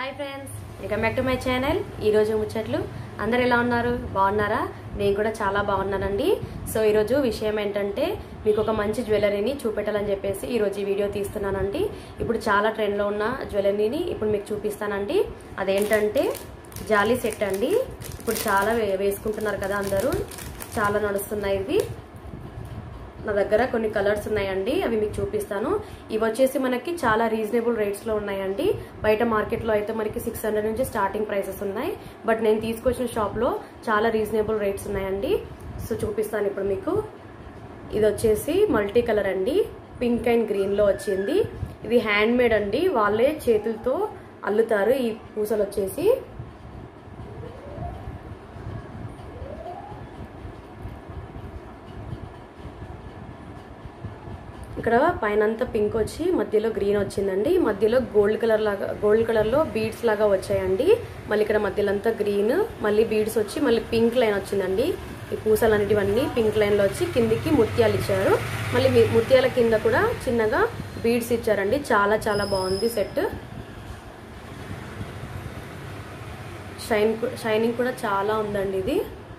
hi friends welcome back to my channel ఈరోజు ముచ్చట్లు అందరు ఎలా ఉన్నారు బాగున్నారా నేను కూడా చాలా బాగున్నానండి సో ఈరోజు విషయం ఏంటంటే మీకు ఒక మంచి జ్యువెలరీని చూపెట్టాలని చెప్పేసి ఈరోజు ఈ వీడియో తీస్తున్నానండి ఇప్పుడు చాలా ట్రెండ్లో ఉన్న జ్యువెలరీని ఇప్పుడు మీకు చూపిస్తానండి అదేంటంటే జాలీ సెట్ అండి ఇప్పుడు చాలా వే- వేసుకుంటున్నారు కదా అందరూ చాలా నడుస్తున్నాయి ఇవి నా దగ్గర కొన్ని కలర్స్ ఉన్నాయండి అవి మీకు చూపిస్తాను ఇవి వచ్చేసి మనకి చాలా రీజనబుల్ రేట్స్ లో ఉన్నాయండి బయట మార్కెట్ లో అయితే మనకి సిక్స్ హండ్రెడ్ నుంచి స్టార్టింగ్ ప్రైసెస్ ఉన్నాయి బట్ నేను తీసుకొచ్చిన షాప్ లో చాలా రీజనబుల్ రేట్స్ ఉన్నాయండి సో చూపిస్తాను ఇప్పుడు మీకు ఇది వచ్చేసి మల్టీ కలర్ అండి పింక్ అండ్ గ్రీన్ లో వచ్చింది ఇది హ్యాండ్ మేడ్ అండి వాళ్ళే చేతులతో అల్లుతారు ఈ పూసలు వచ్చేసి ఇక్కడ పైన అంతా పింక్ వచ్చి మధ్యలో గ్రీన్ వచ్చిందండి మధ్యలో గోల్డ్ కలర్ లాగా గోల్డ్ కలర్ లో బీడ్స్ లాగా వచ్చాయండి మళ్ళీ ఇక్కడ మధ్యలో అంతా గ్రీన్ మళ్ళీ బీడ్స్ వచ్చి మళ్ళీ పింక్ లైన్ వచ్చిందండి ఈ పూసలు అనేటివన్నీ పింక్ లైన్ లో వచ్చి కిందికి ముత్యాలు ఇచ్చారు మళ్ళీ మీ- ముత్యాల కింద కూడా చిన్నగా బీడ్స్ ఇచ్చారండి చాలా చాలా బాగుంది సెట్ షైన్ కు- షైనింగ్ కూడా చాలా ఉందండి ఇది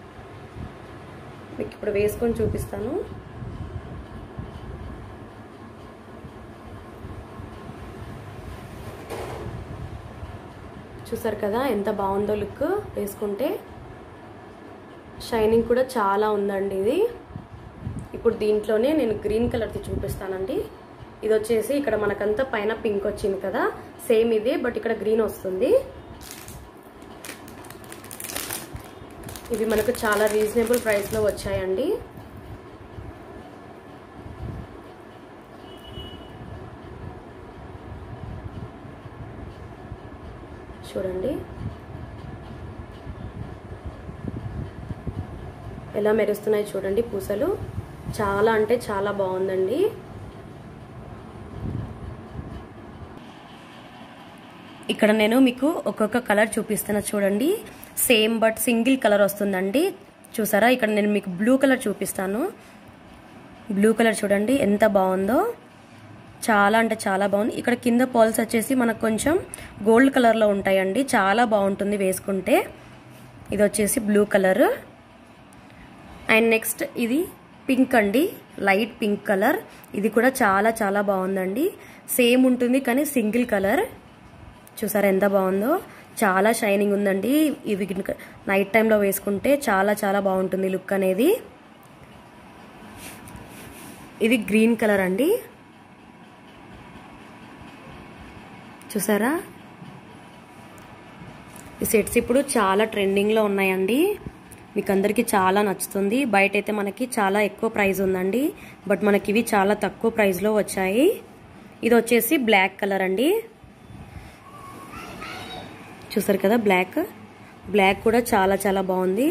మీకు ఇప్పుడు వేసుకొని చూపిస్తాను చూసారు కదా ఎంత బాగుందో లుక్ వేసుకుంటే షైనింగ్ కూడా చాలా ఉందండి ఇది ఇప్పుడు దీంట్లోనే నేను గ్రీన్ కలర్ది చూపిస్తానండి ఇది వచ్చేసి ఇక్కడ మనకంతా పైన పింక్ వచ్చింది కదా సేమ్ ఇదే బట్ ఇక్కడ గ్రీన్ వస్తుంది ఇవి మనకు చాలా రీజనబుల్ ప్రైస్లో వచ్చాయండి చూడండి ఎలా మెరుస్తున్నాయి చూడండి పూసలు చాలా అంటే చాలా బాగుందండి ఇక్కడ నేను మీకు ఒక్కొక్క కలర్ చూపిస్తున్నా చూడండి సేమ్ బట్ సింగిల్ కలర్ వస్తుందండి చూసారా ఇక్కడ నేను మీకు బ్లూ కలర్ చూపిస్తాను బ్లూ కలర్ చూడండి ఎంత బాగుందో చాలా అంటే చాలా బాగుంది ఇక్కడ కింద పాల్స్ వచ్చేసి మనకు కొంచెం గోల్డ్ కలర్లో ఉంటాయండి చాలా బాగుంటుంది వేసుకుంటే ఇది వచ్చేసి బ్లూ కలర్ అండ్ నెక్స్ట్ ఇది పింక్ అండి లైట్ పింక్ కలర్ ఇది కూడా చాలా చాలా బాగుందండి సేమ్ ఉంటుంది కానీ సింగిల్ కలర్ చూసారా ఎంత బాగుందో చాలా షైనింగ్ ఉందండి ఇవి గినుక నైట్ టైంలో వేసుకుంటే చాలా చాలా బాగుంటుంది లుక్ అనేది ఇది గ్రీన్ కలర్ అండి చూసారా ఈ సెట్స్ ఇప్పుడు చాలా ట్రెండింగ్లో ఉన్నాయండి మీకు అందరికీ చాలా నచ్చుతుంది బయట అయితే మనకి చాలా ఎక్కువ ప్రైస్ ఉందండి బట్ మనకి ఇవి చాలా తక్కువ ప్రైస్లో వచ్చాయి ఇది వచ్చేసి బ్లాక్ కలర్ అండి చూసారు కదా బ్లాక్ బ్లాక్ కూడా చాలా చాలా బాగుంది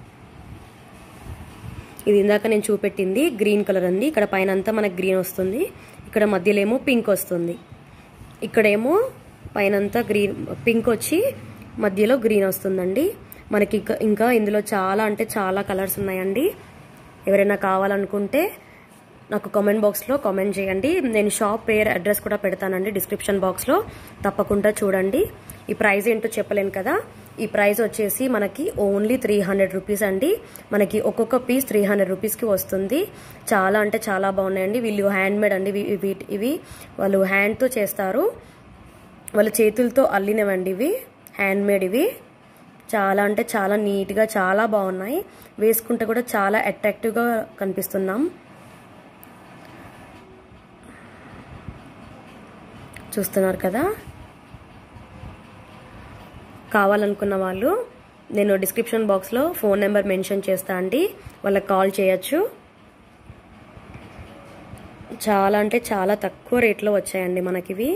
ఇది ఇందాక నేను చూపెట్టింది గ్రీన్ కలర్ ఉంది ఇక్కడ పైన అంతా మనకి గ్రీన్ వస్తుంది ఇక్కడ మధ్యలో ఏమో పింక్ వస్తుంది ఇక్కడేమో పైనంతా గ్రీన్ పింక్ వచ్చి మధ్యలో గ్రీన్ వస్తుందండి మనకి ఇంకా ఇంకా ఇందులో చాలా అంటే చాలా కలర్స్ ఉన్నాయండి ఎవరైనా కావాలనుకుంటే నాకు కామెంట్ బాక్స్లో కామెంట్ చేయండి నేను షాప్ పేరు అడ్రస్ కూడా పెడతానండి డిస్క్రిప్షన్ బాక్స్లో తప్పకుండా చూడండి ఈ ప్రైస్ ఏంటో చెప్పలేను కదా ఈ ప్రైస్ వచ్చేసి మనకి ఓన్లీ త్రీ హండ్రెడ్ రూపీస్ అండి మనకి ఒక్కొక్క పీస్ త్రీ హండ్రెడ్ రూపీస్కి వస్తుంది చాలా అంటే చాలా బాగున్నాయండి వీళ్ళు హ్యాండ్ మేడ్ అండి ఇవి- ఇవి ఇవి వాళ్ళు హ్యాండ్తో చేస్తారు వాళ్ళ చేతులతో అల్లినవండి ఇవి హ్యాండ్ మేడ్ ఇవి చాలా అంటే చాలా నీట్గా చాలా బాగున్నాయి వేసుకుంటే కూడా చాలా అట్రాక్టివ్గా కనిపిస్తున్నాం చూస్తున్నారు కదా కావాలనుకున్న వాళ్ళు నేను డిస్క్రిప్షన్ బాక్స్లో ఫోన్ నెంబర్ మెన్షన్ చేస్తా అండి వాళ్ళకి కాల్ చేయొచ్చు చాలా అంటే చాలా తక్కువ రేట్లో వచ్చాయండి మనకివి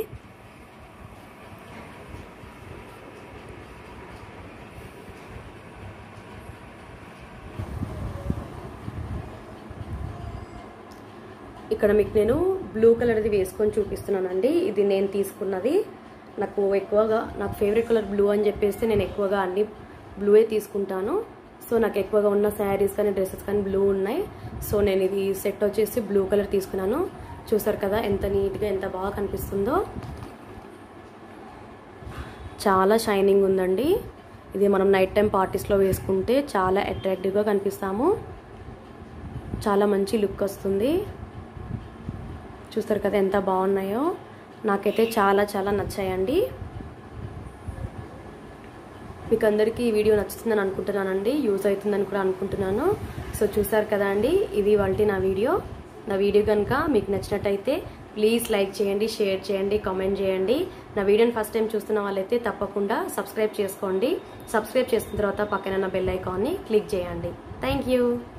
ఇక్కడ మీకు నేను బ్లూ కలర్ది వేసుకొని చూపిస్తున్నానండి ఇది నేను తీసుకున్నది నాకు ఎక్కువగా నాకు ఫేవరెట్ కలర్ బ్లూ అని చెప్పేసి నేను ఎక్కువగా అన్ని బ్లూయే తీసుకుంటాను సో నాకు ఎక్కువగా ఉన్న శారీస్ కానీ డ్రెస్సెస్ కానీ బ్లూ ఉన్నాయి సో నేను ఇది సెట్ వచ్చేసి బ్లూ కలర్ తీసుకున్నాను చూసారు కదా ఎంత నీట్గా ఎంత బాగా కనిపిస్తుందో చాలా షైనింగ్ ఉందండి ఇది మనం నైట్ టైం పార్టీస్లో వేసుకుంటే చాలా అట్రాక్టివ్గా కనిపిస్తాము చాలా మంచి లుక్ వస్తుంది చూస్తారు కదా ఎంత బాగున్నాయో నాకైతే చాలా చాలా నచ్చాయండి మీకు అందరికీ ఈ వీడియో నచ్చుతుందని అనుకుంటున్నానండి యూజ్ అవుతుందని కూడా అనుకుంటున్నాను సో చూసారు కదా అండి ఇది వాళ్ళ నా వీడియో నా వీడియో కనుక మీకు నచ్చినట్టయితే ప్లీజ్ లైక్ చేయండి షేర్ చేయండి కామెంట్ చేయండి నా వీడియోని ఫస్ట్ టైం చూస్తున్న వాళ్ళైతే తప్పకుండా సబ్స్క్రైబ్ చేసుకోండి సబ్స్క్రైబ్ చేసుకున్న తర్వాత పక్కన బెల్ ఐకాన్ని క్లిక్ చేయండి థ్యాంక్ యూ